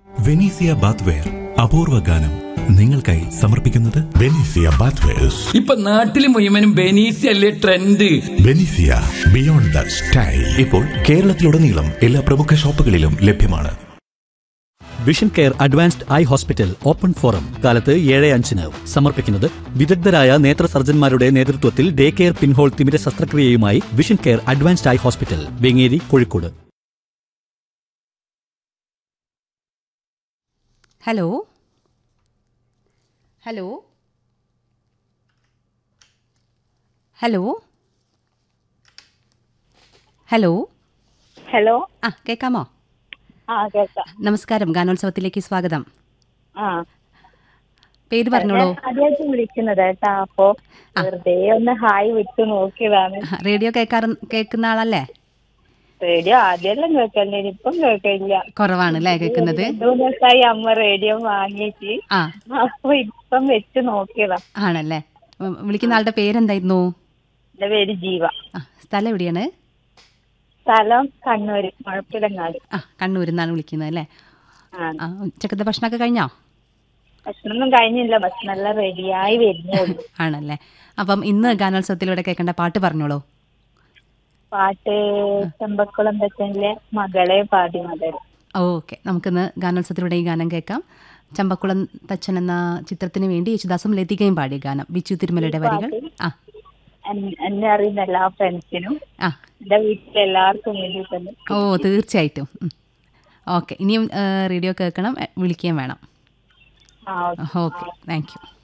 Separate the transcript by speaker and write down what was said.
Speaker 1: Venezia bathware അപൂർവ ഗാനം നിങ്ങൾക്കായി സമർപ്പിക്കുന്നത്
Speaker 2: ബെനീസിയ ബാത്വേഴ്സ്
Speaker 3: ഇപ്പൊ നാട്ടില് മുഴുവനും ബെനീസി അല്ലേ ട്രെൻഡ്
Speaker 2: ബെനീസിയ ബിയോണ്ട് ദ സ്റ്റൈൽ
Speaker 1: ഇപ്പോൾ കേരളത്തിലുടനീളം എല്ലാ പ്രമുഖ ഷോപ്പുകളിലും ലഭ്യമാണ്
Speaker 4: vision care advanced eye hospital open forum കാലത്ത് ഏഴ് അഞ്ചിന് സമർപ്പിക്കുന്നത് വിദഗ്ധരായ നേത്ര സർജന്മാരുടെ നേതൃത്വത്തിൽ ഡേ കെയർ പിൻഹോൾ തിമിര ശസ്ത്രക്രിയയുമായി vision care advanced eye hospital Vengeri Kozhikode
Speaker 5: hello hello hello hello
Speaker 6: hello
Speaker 5: ആ കേൾക്കാമോ
Speaker 6: ആ കേൾക്കാം
Speaker 5: നമസ്കാരം ഗാനോത്സവത്തിലേക്ക് സ്വാഗതം
Speaker 6: ആ
Speaker 5: പേര് പറഞ്ഞോളൂ
Speaker 6: ആദ്യമായിട്ട് വിളിക്കുന്നത് കേട്ടാ അപ്പൊ വെറുതെ ഒന്ന് ഹായ് വിട്ട് നോക്കിയതാണ്
Speaker 5: റേഡിയോ കേൾക്കാറ് കേൾക്കുന്ന ആളല്ലേ
Speaker 6: റേഡിയോ ആദ്യമെല്ലാം കേൾക്കണ്ടേ ഇപ്പം കേൾക്കില്ല
Speaker 5: കുറവാണ് അല്ലേ കേൾക്കുന്നത്
Speaker 6: രണ്ടു മൂന്ന് ദിവസമായി അമ്മ റേഡിയോ വാങ്ങിയിട്ട്
Speaker 5: ആ
Speaker 6: അപ്പൊ ഇപ്പം വെച്ച് നോക്കിയതാ
Speaker 5: ആണല്ലേ ഉം, വിളിക്കുന്ന ആളുടെ പേരെന്തായിരുന്നു
Speaker 6: എന്റെ പേര് ജീവ
Speaker 5: ആ സ്ഥലം എവിടെയാണ്
Speaker 6: സ്ഥലം കണ്ണൂര് മുഴപ്പിലങ്ങാട്
Speaker 5: ആ കണ്ണൂരിൽ നിന്നാണ് വിളിക്കുന്നത് അല്ലേ
Speaker 6: ആ
Speaker 5: ആ ഉച്ചക്കത്തെ ഭക്ഷണമൊക്കെ കഴിഞ്ഞോ
Speaker 6: ഭക്ഷണമൊന്നും കഴിഞ്ഞില്ല ഭക്ഷണം എല്ലാം റെഡിയായി വരുന്നേ ഉള്ളൂ
Speaker 5: ആണല്ലേ അപ്പം ഇന്ന് ഗാനോത്സവത്തിലൂടെ കേൾക്കേണ്ട പാട്ട് പറഞ്ഞോളൂ
Speaker 6: പാട്ട് ചെമ്പക്കുളം തച്ചനിലെ മകളെ പാടി മകൾ
Speaker 5: ഓക്കെ നമുക്കിന്ന് ഗാനോത്സവത്തിലൂടെ ഈ ഗാനം കേൾക്കാം ചമ്പക്കുളം തച്ചൻ എന്ന ചിത്രത്തിന് വേണ്ടി യേശുദാസും ലതികയും പാടിയ ഗാനം ബിച്ചു തിരുമലയുടെ വരികൾ ആ
Speaker 6: എൻ- എന്നെ അറിയുന്ന എല്ലാ ഫ്രണ്ട്സിനും
Speaker 5: ആ
Speaker 6: എന്റെ വീട്ടിലെ എല്ലാവർക്കും വേണ്ടി തന്നെ
Speaker 5: ഓ തീർച്ചയായിട്ടും ഓക്കെ ഇനിയും ഏ, റേഡിയോ കേൾക്കണം എ, വിളിക്കുകയും വേണം
Speaker 6: ആ ഓക്കെ
Speaker 5: ഓക്കെ താങ്ക് യു